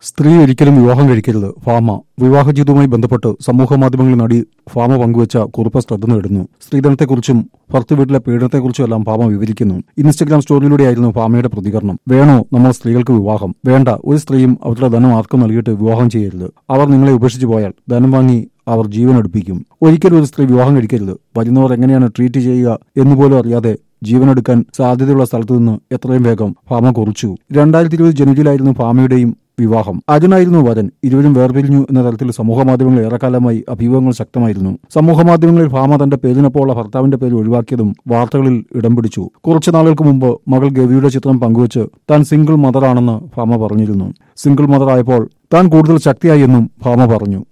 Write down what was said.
സ്ത്രീ ഒരിക്കലും വിവാഹം കഴിക്കരുത് ഫാമ വിവാഹ ജീവിതവുമായി ബന്ധപ്പെട്ട് സമൂഹ മാധ്യമങ്ങളിൽ നടി ഫാമ പങ്കുവച്ച കുറിപ്പ് ശ്രദ്ധ നേടുന്നു സ്ത്രീധനത്തെക്കുറിച്ചും ഭർത്തൃ വീട്ടിലെ പീഡനത്തെക്കുറിച്ചും എല്ലാം ഫാമ വിവരിക്കുന്നു ഇൻസ്റ്റഗ്രാം സ്റ്റോറിയിലൂടെയായിരുന്നു ഫാമയുടെ പ്രതികരണം വേണോ നമ്മൾ സ്ത്രീകൾക്ക് വിവാഹം വേണ്ട ഒരു സ്ത്രീയും അവരുടെ ധനം ആർക്കും നൽകിയിട്ട് വിവാഹം ചെയ്യരുത് അവർ നിങ്ങളെ ഉപേക്ഷിച്ചു പോയാൽ ധനം വാങ്ങി അവർ ജീവൻ എടുപ്പിക്കും ഒരിക്കലും ഒരു സ്ത്രീ വിവാഹം കഴിക്കരുത് വരുന്നവർ എങ്ങനെയാണ് ട്രീറ്റ് ചെയ്യുക എന്നുപോലും അറിയാതെ ജീവനെടുക്കാൻ സാധ്യതയുള്ള സ്ഥലത്തു നിന്ന് എത്രയും വേഗം ഫാമ കുറിച്ചു രണ്ടായിരത്തി ഇരുപത് ജനുവരിയിലായിരുന്നു ഫാമയുടെയും വിവാഹം അരുണായിരുന്നു വരൻ ഇരുവരും വേർപിരിഞ്ഞു എന്ന തരത്തിൽ സമൂഹമാധ്യമങ്ങളിൽ ഏറെക്കാലമായി അഭിമുഖങ്ങൾ ശക്തമായിരുന്നു സമൂഹമാധ്യമങ്ങളിൽ ഫാമ തന്റെ പേരിനൊപ്പമുള്ള ഭർത്താവിന്റെ പേര് ഒഴിവാക്കിയതും വാർത്തകളിൽ ഇടം പിടിച്ചു കുറച്ചു നാളുകൾക്ക് മുമ്പ് മകൾ ഗവിയുടെ ചിത്രം പങ്കുവച്ച് താൻ സിംഗിൾ മദറാണെന്ന് ഫാമ പറഞ്ഞിരുന്നു സിംഗിൾ മദർ ആയപ്പോൾ താൻ കൂടുതൽ ശക്തിയായി എന്നും ഫാമ പറഞ്ഞു